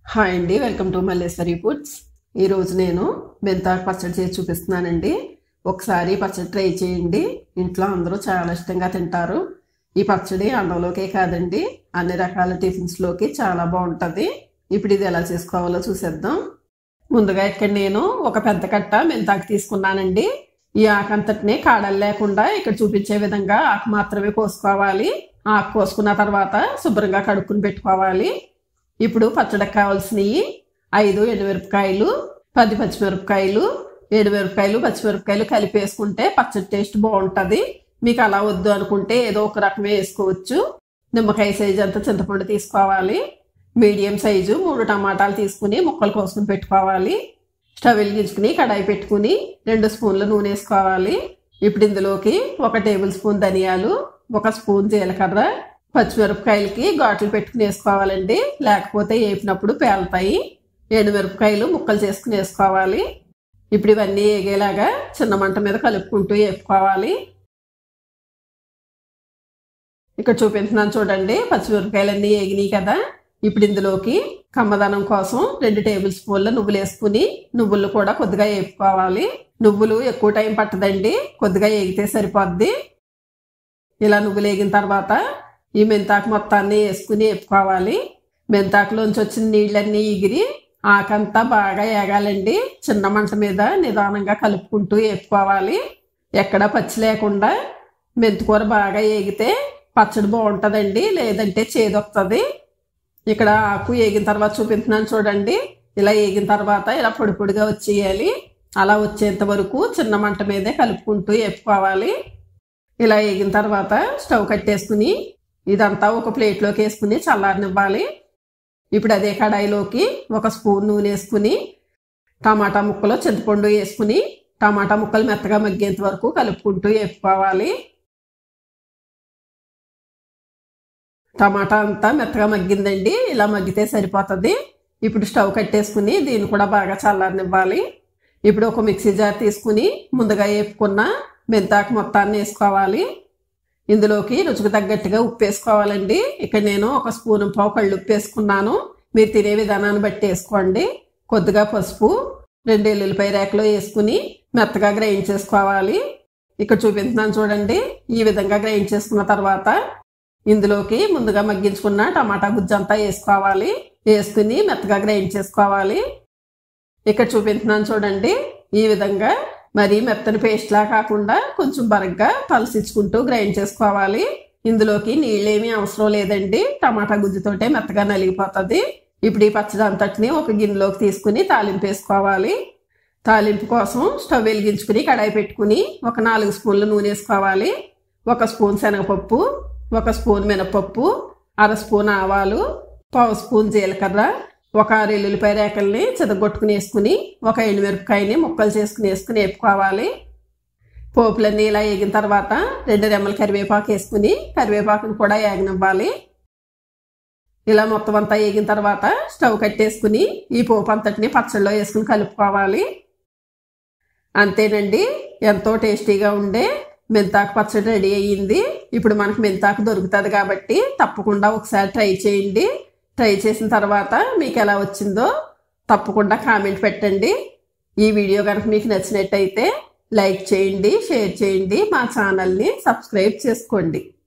hi అండి welcome to Malleswari foods ఈరోజు నేను మెంతాకు పచ్చడి చేసి చూపిస్తున్నానండి ఒకసారి పచ్చడి ట్రై చేయండి ఇంట్లో అందరూ చాలా ఇష్టంగా తింటారు ఈ పచ్చడి అన్నంలోకే కాదండి అన్ని రకాల టిఫిన్స్లోకి చాలా బాగుంటుంది ఇప్పుడు ఇది ఎలా చేసుకోవాలో చూసేద్దాం ముందుగా ఇక్కడ నేను ఒక పెద్ద కట్ట మెంతాకు తీసుకున్నానండి ఈ ఆకు అంతటిని కాడలు లేకుండా ఇక్కడ చూపించే విధంగా ఆకు మాత్రమే కోసుకోవాలి ఆకు కోసుకున్న తర్వాత శుభ్రంగా కడుక్కుని పెట్టుకోవాలి ఇప్పుడు పచ్చడికి కావాల్సినవి ఐదు ఎండుమిరపకాయలు పది పచ్చిమిరపకాయలు ఎండుమిరపకాయలు పచ్చిమిరపకాయలు కలిపి వేసుకుంటే పచ్చడి టేస్ట్ బాగుంటుంది మీకు అలా వద్దు అనుకుంటే ఏదో ఒక రకమే వేసుకోవచ్చు నిమ్మకాయ సైజు అంతా చింతపండు తీసుకోవాలి మీడియం సైజు మూడు టమాటాలు తీసుకుని ముక్కలు కోసుకుని పెట్టుకోవాలి స్టవ్ వెలిగించుకుని కడాయి పెట్టుకుని రెండు స్పూన్ల నూనె వేసుకోవాలి ఇప్పుడు ఇందులోకి ఒక టేబుల్ స్పూన్ ధనియాలు ఒక స్పూన్ జీలకర్ర పచ్చిమిరపకాయలకి ఘాట్లు పెట్టుకుని వేసుకోవాలండి లేకపోతే వేపినప్పుడు పేలుతాయి ఎండుమిరపకాయలు ముక్కలు చేసుకుని వేసుకోవాలి ఇప్పుడు ఇవన్నీ వేగేలాగా చిన్న మంట మీద కలుపుకుంటూ వేపుకోవాలి ఇక్కడ చూపించున్నాను చూడండి పచ్చిమిరపకాయలన్నీ వేగినాయి కదా ఇప్పుడు ఇందులోకి కమ్మదనం కోసం రెండు టేబుల్ స్పూన్ల నువ్వులు వేసుకుని నువ్వులు కూడా కొద్దిగా వేపుకోవాలి నువ్వులు ఎక్కువ టైం పట్టదండి కొద్దిగా వేగితే సరిపోద్ది ఇలా నువ్వులు వేగిన తర్వాత ఈ మెంతాకు మొత్తాన్ని వేసుకుని వేపుకోవాలి మెంతాకులోంచి వచ్చిన నీళ్ళన్నీ ఎగిరి ఆకంతా బాగా ఏగాలండి చిన్న మంట మీద నిదానంగా కలుపుకుంటూ వేపుకోవాలి ఎక్కడ పచ్చి లేకుండా మెంతికూర బాగా ఏగితే పచ్చడి బాగుంటుందండి లేదంటే చేదొస్తుంది ఇక్కడ ఆకు వేగిన తర్వాత చూపించినాను చూడండి ఇలా వేగిన తర్వాత ఇలా పొడి పొడిగా వచ్చేయాలి అలా వచ్చేంత వరకు చిన్న మంట మీదే కలుపుకుంటూ వేపుకోవాలి ఇలా వేగిన తర్వాత స్టవ్ కట్టేసుకుని ఇదంతా ఒక ప్లేట్లోకి వేసుకుని చల్లారనివ్వాలి ఇప్పుడు అదే కడాయిలోకి ఒక స్పూన్ నూనె వేసుకుని టమాటా ముక్కలు చింతపండు వేసుకుని టమాటా ముక్కలు మెత్తగా మగ్గేంత వరకు కలుపుకుంటూ వేపుకోవాలి టమాటా అంతా మెత్తగా మగ్గిందండి ఇలా మగ్గితే సరిపోతుంది ఇప్పుడు స్టవ్ కట్టేసుకుని దీన్ని కూడా బాగా చల్లారనివ్వాలి ఇప్పుడు ఒక మిక్సీ జార్ తీసుకుని ముందుగా వేపుకున్న మెంతాకు మొత్తాన్ని వేసుకోవాలి ఇందులోకి రుచికి తగ్గట్టుగా ఉప్పు వేసుకోవాలండి ఇక్కడ నేను ఒక స్పూన్ పావు కళ్ళు ఉప్పు వేసుకున్నాను మీరు తినే విధానాన్ని బట్టి వేసుకోండి కొద్దిగా పసుపు రెండు ఎల్లుల్లిపాయ రేకలు వేసుకుని మెత్తగా గ్రైండ్ చేసుకోవాలి ఇక్కడ చూపిస్తున్నాను చూడండి ఈ విధంగా గ్రైండ్ చేసుకున్న తర్వాత ఇందులోకి ముందుగా మగ్గించుకున్న టమాటా గుజ్జు అంతా వేసుకోవాలి వేసుకుని మెత్తగా గ్రైండ్ చేసుకోవాలి ఇక్కడ చూపిస్తున్నాను చూడండి ఈ విధంగా మరి మెత్తని పేస్ట్లా కాకుండా కొంచెం బరగ్గా పలసించుకుంటూ గ్రైండ్ చేసుకోవాలి ఇందులోకి నీళ్ళేమీ అవసరం లేదండి టమాటా గుజ్జుతోటే మెత్తగా నలిగిపోతుంది ఇప్పుడు ఈ పచ్చడి అంతటిని ఒక గిన్నెలోకి తీసుకుని తాలింపు వేసుకోవాలి తాలింపు కోసం స్టవ్ వెలిగించుకుని కడాయి పెట్టుకుని ఒక నాలుగు స్పూన్లు నూనె వేసుకోవాలి ఒక స్పూన్ శనగపప్పు ఒక స్పూన్ మినపప్పు అర స్పూన్ ఆవాలు పావు స్పూన్ జీలకర్ర ఒక ఆరు ఎల్లుల్లిపాయ రేకల్ని చెదగొట్టుకుని వేసుకుని ఒక ఎండుమిరపకాయని ముక్కలు చేసుకుని వేసుకుని వేపుకోవాలి పోపులన్నీ ఇలా వేగిన తర్వాత రెండు రెమ్మల కరివేపాకు వేసుకుని కరివేపాకుని కూడా వేగనివ్వాలి ఇలా మొత్తం అంతా వేగిన తర్వాత స్టవ్ కట్టేసుకుని ఈ పోపు అంతటిని పచ్చడిలో వేసుకుని కలుపుకోవాలి అంతేనండి ఎంతో టేస్టీగా ఉండే మెంతాకు పచ్చడి రెడీ అయ్యింది ఇప్పుడు మనకు మెంతాకు దొరుకుతుంది కాబట్టి తప్పకుండా ఒకసారి ట్రై చేయండి ట్రై చేసిన తర్వాత మీకు ఎలా వచ్చిందో తప్పకుండా కామెంట్ పెట్టండి ఈ వీడియో కనుక మీకు నచ్చినట్టయితే లైక్ చేయండి షేర్ చేయండి మా ఛానల్ని సబ్స్క్రైబ్ చేసుకోండి